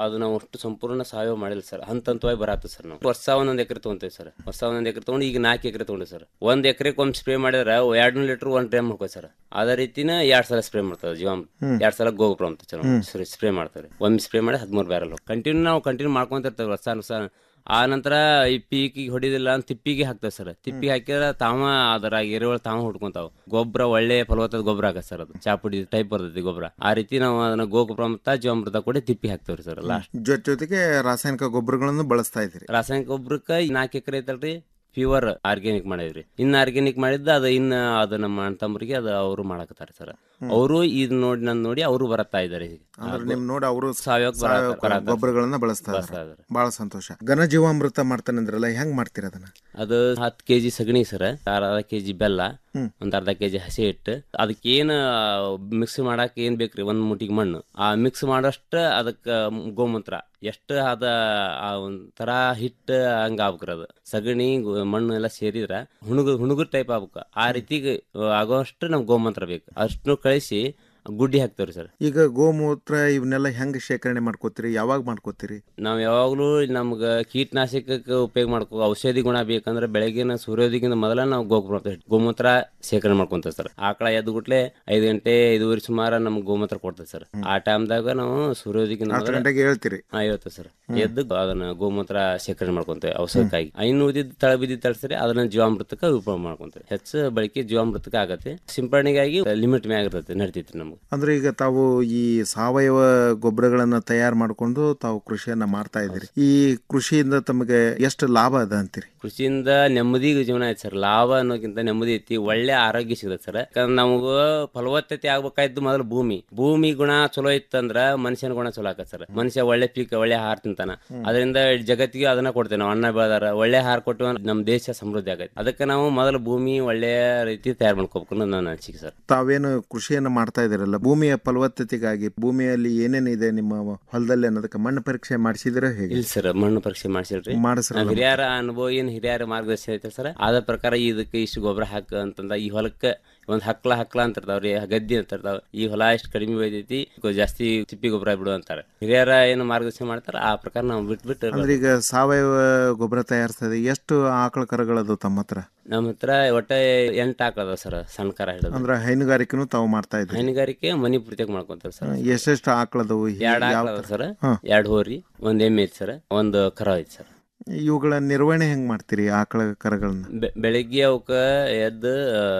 ಅದು ನಾವು ಅಷ್ಟು ಸಂಪೂರ್ಣ ಸಾವಯವ ಮಾಡಿಲ್ಲ ಸರ್ ಹಂತ ಹಂತವಾಗಿ ಬರತ್ತೆ ಸರ್ ನಾವು ವರ್ಷ ಒಂದೊಂದು ಎಕರೆ ತೊಗೊಂತೇವೆ ಸರ್ ವರ್ಷ ಒಂದೊಂದು ಎಕರೆ ತೊಗೊಂಡು ಈಗ ನಾಲ್ಕು ಎಕರೆ ತೊಗೊಂಡು ಸರ್ ಒಂದ್ ಎಕರೆಗೆ ಒಮ್ಮೆ ಸ್ಪ್ರೇ ಮಾಡಿದ್ರೆ ಎರಡು ನೂರು ಲೀಟರ್ ಒಂದ್ ಡ್ರಮ್ ಹೋಗೋ ಸರ್ ಅದೇ ರೀತಿನ ಎರಡ್ ಸಲ ಸ್ಪ್ರೇ ಮಾಡ್ತಾರೆ ಜೀವಾಮೃತ ಹ್ಮ್. ಎರಡ್ ಸಲ ಗೋಪುರ ಅಂತ ಚಲೋ ಹ್ಮ್. ಸ್ಪ್ರೇ ಮಾಡ್ತಾರೆ ಒಮ್ಮೆ ಸ್ಪ್ರೇ ಮಾಡಿ ಹದಿಮೂರು ಬ್ಯಾರಲ್ ಕಂಟಿನ್ಯೂ ನಾವು ಕಂಟಿನ್ಯೂ ಮಾಡ್ಕೊಂತಿರ್ತೇವೆ ವರ್ಷ ವರ್ಷ ಆ ನಂತರ ಈ ಪೀಕಿಗೆ ಹೊಡಿದಿಲ್ಲ ಅಂತ ತಿಪ್ಪಿಗೆ ಹಾಕ್ತೇವೆ ಸರ್ ತಿಪ್ಪಿಗೆ ಹಾಕಿದ್ರೆ ತಾವ ಅದರ ಎರೆಹುಳ ತಾವ ಹುಡ್ಕೊಂತಾವ ಗೊಬ್ಬರ ಒಳ್ಳೆ ಫಲವತ್ತಾದ ಗೊಬ್ಬರ ಆಗತ್ತೆ ಸರ್ ಅದು ಚಾಪುಡಿ ಟೈಪ್ ಬರ್ತೈತಿ ಗೊಬ್ಬರ ಆ ರೀತಿ ನಾವು ಅದನ್ನ ಗೋಪುರ ಮತ್ತು ಜೀವಾಮೃತ ಕೂಡ ತಿಪ್ಪಿ ಹಾಕ್ತೇವ್ರಿ ಸರ್ ಲಾಸ್ಟ್ ಜೊತೆ ಜೊತೆಗೆ ರಾಸಾಯನಿಕ ಗೊಬ್ಬರಗಳನ್ನು ಬಳಸ್ತಾ ಇದ್ದೀರಿ ರಾಸಾಯನಿಕ ಗೊಬ್ಬರಕ್ಕೆ ನಾಲ್ಕು ಎಕರೆ ಐತಲ್ರಿ ಪ್ಯೂರ್ ಆರ್ಗ್ಯಾನಿಕ್ ಮಾಡಿದ್ರಿ ಇನ್ನು ಆರ್ಗ್ಯಾನಿಕ್ ಮಾಡಿದ್ದ ಅದು ಇನ್ನು ಅದು ನಮ್ಮ ಅಣ್ಣ ತಮ್ಮರಿಗೆ ಅದು ಅವರು ಮಾಡಕತ್ತಾರೆ ಸರ್ ಅವರು ಇದು ನೋಡಿ ನನ್ ನೋಡಿ ಅವರು ಬರತ್ತಾ ಇದ್ದಾರೆ ಈಗ ಅಂದ್ರೆ ನಿಮ್ ನೋಡಿ ಅವರು ಸಾವಯವ ಸಾವಯವ ಗೊಬ್ಬರಗಳನ್ನ ಬಳಸ್ತಾ ಇದ್ದಾರೆ ಬಹಳ ಸಂತೋಷ ಘನ ಜೀವಾಮೃತ ಮಾಡ್ತಾನೆ ಅಂದ್ರಲ್ಲ ಹೆಂಗ್ ಮಾಡ್ತೀರ ಅದನ್ನ ಅದು ಹತ್ತು ಕೆಜಿ ಸಗಣಿ ಸರ್ ಅರ್ಧ ಕೆಜಿ ಬೆಲ್ಲ ಹ್ಮ್. ಒಂದ್ ಅರ್ಧ ಕೆಜಿ ಹಸಿ ಹಿಟ್ಟು ಅದಕ್ಕೇನು ಮಿಕ್ಸ್ ಮಾಡಕ್ ಏನ್ ಬೇಕ್ರಿ ಒಂದ್ ಮುಟ್ಟಿಗೆ ಮಣ್ಣು ಆ ಮಿಕ್ಸ್ ಮಾಡೋಷ್ಟ ಅದಕ್ಕ ಗೋಮೂತ್ರ ಎಷ್ಟು ಅದ ಆ ಒಂಥರ ಹಿಟ್ಟು ಹಂಗ ಆಗ್ಬೇಕ್ರಿ ಅದು ಸಗಣಿ ಗೋ- ಮಣ್ಣು ಎಲ್ಲ ಸೇರಿದ್ರ ಹುಣುಗು ಹುಣುಗುರ್ ಟೈಪ್ ಆಗ್ಬೇಕು ಆ ರೀತಿಗೆ ಆಗೋಷ್ಟು ನಮ್ಗೆ ಗೋಮೂತ್ರ ಬೇಕು ಅಷ್ಟು ಕಳಿಸಿ ಗುಡ್ಡಿ ಹಾಕ್ತೇವ್ರಿ ಸರ್ ಈಗ ಗೋಮೂತ್ರ ಇವನ್ನೆಲ್ಲ ಹೆಂಗ್ ಶೇಖರಣೆ ಮಾಡ್ಕೋತೀರಿ ಯಾವಾಗ ಮಾಡ್ಕೋತೀರಿ ನಾವ್ ಯಾವಾಗ್ಲೂ ನಮ್ಗ ಕೀಟನಾಶಕಕ್ಕೆ ಉಪಯೋಗ ಮಾಡ್ಕೋ ಔಷಧಿ ಗುಣ ಬೇಕಂದ್ರೆ ಬೆಳಗಿನ ಸೂರ್ಯೋದಯಕ್ಕಿಂತ ಮೊದಲ ನಾವು ಗೋಮೂತ್ರ ಗೋಮೂತ್ರ ಸೇಕರಣೆ ಮಾಡ್ಕೊಂತೇವೆ ಸರ್ ಆಕಳ ಎದ್ದು ಗುಟ್ಲೆ ಐದು ಗಂಟೆ ಐದುವರೆ ಸುಮಾರು ನಮ್ಗೆ ಗೋಮೂತ್ರ ಕೊಡ್ತೇವೆ ಸರ್ ಆ ಟೈಮ್ದಾಗ ನಾವು ಸೂರ್ಯೋದಯಕ್ಕಿಂತ ಹತ್ತು ಮೊದಲ ಗಂಟೆಗೆ ಹೇಳ್ತೀರಿ ಹಾ ಹೇಳ್ತೇವೆ ಸರ್ ಎದ್ದು ಅದನ್ನ ಗೋಮೂತ್ರ ಸೇಕರಣೆ ಮಾಡ್ಕೊಂತೇವೆ ಔಷಧಕ್ಕಾಗಿ ಐನು ಉದಿದ್ ತಳ ಬಿದ್ದಿದ್ ತಳಿಸ್ರಿ ಅದನ್ನ ಜೀವಾಮೃತಕ್ಕೆ ಉಪಯೋಗ ಮಾಡ್ಕೊಂತೇವೆ ಹೆಚ್ಚು ಬಳಕೆ ಜೀವಾಮೃತಕ್ಕೆ ಆಗತ್ತೆ ಸಿಂಪರಣೆಗಾಗಿ ಲಿಮಿಟ್ ಮ್ಯಾಗ ಇರ್ತೈತೆ ನಡಿತೈತಿ ನಮ್ಗೆ ಅಂದ್ರೆ ಈಗ ತಾವು ಈ ಸಾವಯವ ಗೊಬ್ಬರಗಳನ್ನ ತಯಾರು ಮಾಡ್ಕೊಂಡು ತಾವು ಕೃಷಿಯನ್ನ ಮಾಡ್ತಾ ಇದ್ದೀರಿ ಈ ಕೃಷಿಯಿಂದ ತಮಗೆ ಎಷ್ಟು ಲಾಭ ಅದ ಅಂತೀರಿ ಕೃಷಿಯಿಂದ ನೆಮ್ಮದಿ ಜೀವನ ಐತಿ ಸರ್ ಲಾಭ ಅನ್ನೋಕ್ಕಿಂತ ನೆಮ್ಮದಿ ಐತಿ ಒಳ್ಳೆ ಆರೋಗ್ಯ ಸಿಗುತ್ತೆ ಸರ್ ಯಾಕಂದ್ರೆ ನಮಗ ಫಲವತ್ತತೆ ಆಗ್ಬೇಕಾಯ್ತು ಮೊದಲು ಭೂಮಿ ಭೂಮಿ ಗುಣ ಚಲೋ ಇತ್ತಂದ್ರ ಮನುಷ್ಯನ ಗುಣ ಚಲೋ ಆಕತ್ ಸರ್ ಮನುಷ್ಯ ಒಳ್ಳೆ ಪೀಕ್ ಒಳ್ಳೆ ಆಹಾರ ತಿಂತಾನ ಅದರಿಂದ ಜಗತ್ತಿಗೆ ಅದನ್ನ ಕೊಡ್ತೇವೆ ನಾವು ಅನ್ನ ಬೆಳೆದಾರ ಒಳ್ಳೆ ಆಹಾರ ಕೊಟ್ಟು ನಮ್ಮ ದೇಶ ಸಮೃದ್ಧಿ ಆಗೈತಿ ಅದಕ್ಕೆ ನಾವು ಮೊದಲು ಭೂಮಿ ಒಳ್ಳೆ ರೀತಿ ತಯಾರು ಮಾಡ್ಕೋಬೇಕು ಅನ್ನೋದು ನನ್ನ ಅನಿಸಿಕೆ ಸರ್ ತಾವೇನು ಕೃಷಿಯನ್ನ ಮಾಡ್ತಾ ಇದ್ದೀರಲ್ಲ ಭೂಮಿಯ ಫಲವತ್ತತೆಗಾಗಿ ಭೂಮಿಯಲ್ಲಿ ಏನೇನಿದೆ ನಿಮ್ಮ ಹೊಲದಲ್ಲಿ ಅನ್ನೋದಕ್ಕೆ ಮಣ್ಣು ಪರೀಕ್ಷೆ ಮಾಡಿಸಿದ್ರೆ ಹೇಗೆ ಇಲ್ಲ ಸರ್ ಮಣ್ಣು ಪರೀಕ್ಷೆ ಮಾಡಿಸಿಲ್ರಿ ಮಾಡಿಸ್ರಲ್ಲ ನಾವ್ ಹಿರಿಯರ ಅನುಭವ ಏನ್ ಹಿರಿಯರ ಮಾರ್ಗದರ್ಶನ ಐತೆ ಸರ್ ಆದ ಪ್ರಕಾರ ಇದಕ್ಕೆ ಇಷ್ಟು ಗೊಬ್ಬರ ಹಾಕ ಅಂತಂದ ಈ ಹೊಲಕ್ಕೆ ಒಂದ್ ಹಕ್ಲ ಹಕ್ಲ ಅಂತ ಇರ್ತಾವ್ರಿ ಗದ್ದಿ ಅಂತ ಇರ್ತಾವ ಈ ಹೊಲ ಇಷ್ಟು ಕಡಿಮೆ ಬೆಳೆದೈತಿ ಕೊ- ಜಾಸ್ತಿ ತಿಪ್ಪಿ ಗೊಬ್ಬರ ಬಿಡು ಅಂತಾರೆ ಹಿರಿಯರ ಏನು ಮಾರ್ಗದರ್ಶನ ಮಾಡ್ತಾರ ಆ ಪ್ರಕಾರ ನಾವು ಬಿಟ್ಬಿಟ್ಟು ಅಂದ್ರೆ ಈಗ ಸಾವಯವ ಗೊಬ್ಬರ ತಯಾರಿಸ್ತದೆ ಎಷ್ಟು ಆಕಳ ಕರಗಳದು ತಮ್ಮ ಹತ್ರ ನಮ್ಮ ಹತ್ರ ಒಟ್ಟ ಎಂಟು ಹಾಕದ ಸರ್ ಸಣ್ಣ ಕರ ಹಿಡಿದು ಅಂದ್ರೆ ಹೈನುಗಾರಿಕೆನೂ ತಾವು ಮಾಡ್ತಾ ಇದ್ದೀರಿ ಹೈನುಗಾರಿಕೆ ಮನಿ ಪೂರ್ತಿಯಾಗ ಮಾಡ್ಕೊಂತಾರೆ ಸರ್ ಎಷ್ಟೆಷ್ಟು ಆಕಳದವು ಎರಡ್ ಯಾವ ಆಕಳ ಸರ್ ಹಾ. ಎರಡ್ ಹೋರಿ ಒಂದ್ ಎಮ್ಮೆ ಐತಿ ಸರ್ ಒಂದು ಕರ ಐತಿ ಸರ್ ಇವುಗಳ ನಿರ್ವಹಣೆ ಹೆಂಗ್ ಮಾಡ್ತೀರಿ ಆಕಳ ಕರಗಳನ್ನ ಬೆ- ಬೆಳಿಗ್ಗೆ ಅವಕ್ಕ ಎದ್ದು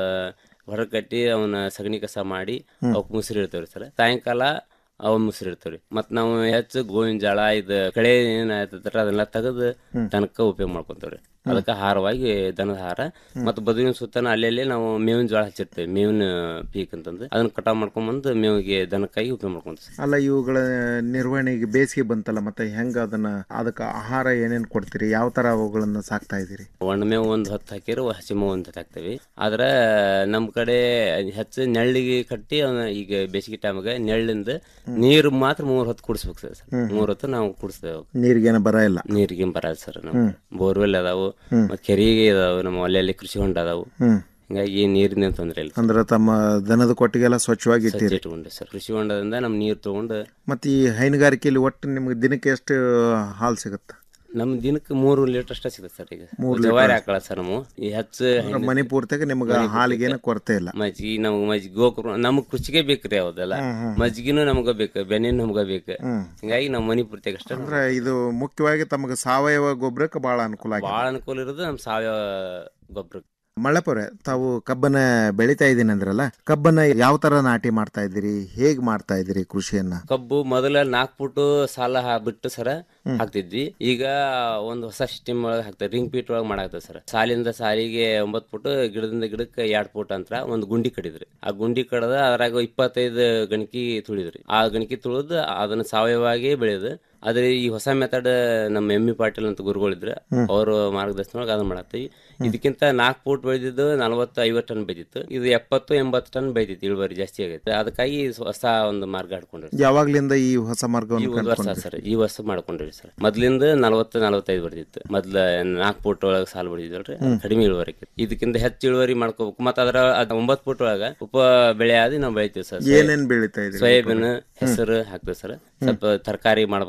ಹೊರಗೆ ಕಟ್ಟಿ ಅವನ ಸಗಣಿ ಕಸ ಮಾಡಿ ಅವಕ್ ಮುಸ್ರಿ ಇಡ್ತೇವ್ರಿ ಸರ್ ಸಾಯಂಕಾಲ ಅವ್ ಮುಸ್ರಿ ಇಡ್ತೇವ್ರಿ ಮತ್ ನಾವು ಹೆಚ್ಚು ಗೋವಿನ ಜಳ ಇದು ಕಳೆ ಏನ್ ಆಯ್ತದ್ರ ಅದನ್ನೆಲ್ಲ ತೆಗೆದು ದನಕ್ಕ ಉಪಯೋಗ ಮಾಡ್ಕೊಂತೇವ್ರಿ ಅದಕ್ಕೆ ಹಾರವಾಗಿ ದನದ ಹಾರ ಮತ್ತು ಬದುವಿನ ಸುತ್ತನ ಅಲ್ಲೆಲ್ಲಿ ನಾವು ಮೇವಿನ ಜೋಳ ಹಚ್ಚಿರ್ತೇವೆ ಮೇವಿನ ಪೀಕ್ ಅಂತಂದು ಅದನ್ನ ಕಟಾವ್ ಮಾಡ್ಕೊಂಬಂದು ಮೇವಿಗೆ ದನಕ್ಕಾಗಿ ಉಪಯೋಗ ಮಾಡ್ಕೊಂತೀವಿ ಅಲ್ಲ ಇವುಗಳ ನಿರ್ವಹಣೆಗೆ ಬೇಸಿಗೆ ಬಂತಲ್ಲ ಮತ್ತೆ ಹೆಂಗ ಅದನ್ನ ಅದಕ್ಕೆ ಆಹಾರ ಏನೇನ್ ಕೊಡ್ತೀರಿ ಯಾವ ತರ ಅವುಗಳನ್ನ ಸಾಕ್ತಾ ಇದ್ದೀರಿ ಒಣಮೇವು ಒಂದು ಹೊತ್ತು ಹಾಕಿರೋ ಹಸಿಮೇವು ಒಂದು ಹೊತ್ತು ಹಾಕ್ತೇವೆ ಆದ್ರೆ ನಮ್ಮ ಕಡೆ ಹೆಚ್ಚು ನೆಳ್ಳಿಗೆ ಕಟ್ಟಿ ಅವ್ನ ಈಗ ಬೇಸಿಗೆ ಟೈಮ್ಗೆ ನೆಳ್ಳಿಂದ ನೀರು ಮಾತ್ರ ಮೂರ್ ಹೊತ್ತು ಕುಡಿಸ್ಬೇಕು ಸರ್ ಹ್ಮ್. ಮೂರ್ ಹೊತ್ತು ನಾವು ಕುಡಿಸ್ತೇವೆ ನೀರಿಗೇನ ಬರ ಇಲ್ಲ ನೀರಿಗೆ ಬರಲ್ಲ ಸರ್ ನಮ್ಮ ಹ್ಮ್. ಬೋರ್ವೆಲ್ ಅದಾವು ಹ್ಮ್. ಮತ್ತೆ ಕೆರೆಗೆ ಅದಾವು ನಮ್ಮ ಹೊಲೆಯಲ್ಲಿ ಕೃಷಿ ಹೊಂಡ ಅದಾವು ಹ್ಮ್. ಹಿಂಗಾಗಿ ನೀರಿನ ತೊಂದರೆ ಇಲ್ಲ ಅಂದ್ರೆ ತಮ್ಮ ದನದ ಕೊಟ್ಟಿಗೆಲ್ಲ ಸ್ವಚ್ಛವಾಗಿ ಸ್ವಚ್ಛ ಇಟ್ಟಿರಿ ಇಟ್ಕೊಂಡೆ ಸರ್ ಕೃಷಿ ಹೊಂಡದಿಂದ ನಮ್ಮ ನೀರು ತಗೊಂಡು ಮತ್ತೆ ಈ ಹೈನುಗಾರಿಕೆಯಲ್ಲಿ ಒಟ್ಟು ನಿಮ್ಗೆ ದಿನಕ್ಕೆ ಎಷ್ಟು ಹಾಲು ಸಿಗುತ್ತೆ ನಮ್ಮ ದಿನಕ್ಕೆ ಮೂರು ಲೀಟರ್ ಅಷ್ಟೇ ಸಿಗುತ್ತೆ ಸರ್ ಈಗ ಮೂರು ಜವಾರಿ ಲೀಟರ್ ಹಾಕಳ ಸರ್ ನಾವು ಈ ಹೆಚ್ಚು ಅಂದ್ರೆ ಮನೆ ಪೂರ್ತಿಯಾಗ ನಿಮ್ಗೆ ಮನೆ ಹಾಲಿಗೇನು ಕೊರತೆ ಇಲ್ಲ ಮಜ್ಜಿಗೆ ನಮ್ಗೆ ಮಜ್ಜಿಗೆ ಗೋಕುರ ನಮ್ಗೆ ಕೃಷಿಗೆ ಬೇಕ್ರಿ ಯಾವ್ದೆಲ್ಲ ಹ್ಮ್, ಹ್ಮ್. ಮಜ್ಜಿಗೆನೂ ನಮ್ಗೆ ಬೇಕು ಬೆಣ್ಣೆನೂ ನಮ್ಗೆ ಬೇಕು ಹ್ಮ್. ಹಿಂಗಾಗಿ ನಾವು ಮನಿ ಪೂರ್ತಿಯಾಗ ಅಷ್ಟೇ ಅಂದ್ರೆ ಇದು ಮುಖ್ಯವಾಗಿ ತಮಗೆ ಸಾವಯವ ಗೊಬ್ಬರಕ್ಕೆ ಬಹಳ ಅನುಕೂಲ ಆಗಿದೆ ಭಾಳ ಅನುಕೂಲ ಇರೋದು ನಮ್ಮ ಸಾವಯವ ಗೊಬ್ಬರ ಮಳ್ಳಪುರೆ ತಾವು ಕಬ್ಬನ್ನ ಬೆಳಿತಾ ಇದ್ದೀನಿ ಅಂದ್ರಲ್ಲ ಕಬ್ಬನ್ನ ಯಾವ ತರ ನಾಟಿ ಮಾಡ್ತಾ ಇದ್ದೀರಿ ಹೇಗ್ ಮಾಡ್ತಾ ಇದ್ದೀರಿ ಕೃಷಿಯನ್ನ ಕಬ್ಬು ಮೊದಲ ನಾಲ್ಕು ಫುಟ್ ಸಾಲ ಹಾ- ಬಿಟ್ಟು ಸರ ಹಾಕ್ತಿದ್ವಿ ಈಗ ಒಂದು ಹೊಸ ಸಿಸ್ಟಮ್ ಒಳಗೆ ಹಾಕ್ತಾರೆ ರಿಂಗ್ ಪೀಟ್ ಒಳಗೆ ಮಾಡಾಕ್ತದೆ ಸರ್ ಸಾಲಿಂದ ಸಾಲಿಗೆ ಒಂಬತ್ತು ಫುಟ್ ಗಿಡದಿಂದ ಗಿಡಕ್ಕೆ ಎರಡು ಫುಟ್ ಅಂತರ ಒಂದು ಗುಂಡಿ ಕಡಿದ್ರಿ ಆ ಗುಂಡಿ ಕಡದ ಅದ್ರಾಗ ಇಪ್ಪತ್ತೈದು ಗಣಕಿ ತುಳಿದ್ರಿ ಆ ಗಣಕಿ ತುಳಿದು ಅದನ್ನ ಸಾವಯವಾಗಿ ಬೆಳೆದು ಆದ್ರೆ ಈ ಹೊಸ ಮೆಥಡ್ ನಮ್ಮ ಎಂ ಇ ಪಾಟೀಲ್ ಅಂತ ಗುರುಗಳಿದ್ರು ಹ್ಮ್. ಅವ್ರ ಮಾರ್ಗದರ್ಶನೊಳಗೆ ಅದನ್ನ ಮಾಡತ್ತೀವಿ ಇದಕ್ಕಿಂತ ನಾಲ್ಕು ಫೂಟ್ ಬೆಳೆದಿದ್ದು ನಲವತ್ತು ಐವತ್ತು ಟನ್ ಬೆಳೆದಿತ್ತು ಇದು ಎಪ್ಪತ್ತು ಎಂಬತ್ತು ಟನ್ ಬೆಳೆದಿತ್ತು ಇಳುವರಿ ಜಾಸ್ತಿ ಆಗೈತೆ ಅದಕ್ಕಾಗಿ ಹೊಸ ಒಂದು ಮಾರ್ಗ ಹಾಡ್ಕೊಂಡಿರಿ ಯಾವಾಗ್ಲಿಂದ ಈ ಹೊಸ ಈ ಮಾರ್ಗವನ್ನು ಒಂದು ವರ್ಷ ಕಂಡುಕೊಂಡ್ರಿ? ಸರ್ ಈ ವರ್ಷ ಮಾಡ್ಕೊಂಡಿರಿ ಸರ್ ಮೊದ್ಲಿಂದ ನಲವತ್ತು ನಲವತ್ತೈದು ಬರ್ದಿತ್ತು ಮೊದ್ಲ ನಾಲ್ಕು ಫೂಟ್ ಒಳಗೆ ಸಾಲು ಬಿಡಿದ್ವಲ್ರಿ ಹ್ಮ್. ಕಡಿಮೆ ಇಳುವರಿ ಆಕೈತಿ. ಇದಕ್ಕಿಂತ ಹೆಚ್ಚು ಇಳುವರಿ ಮಾಡ್ಕೋಬೇಕು ಮತ್ತೆ ಅದರ ಅದ್ ಒಂಬತ್ತು ಫೂಟ್ ಒಳಗ ಉಪ ಬೆಳೆ ಆದಿ ನಾವು ಬೆಳಿತೀವಿ ಸರ್ ಏನೇನ್ ಬೆಳಿತಾ ಇದ್ರಿ ಸೋಯಾಬೀನ್ ಹೆಸರು ಹಾಕ್ತೇವೆ ಸರ್ ಸ್ವಲ್ಪ ತರಕಾರಿ ಮಾಡ್ಬೇಕು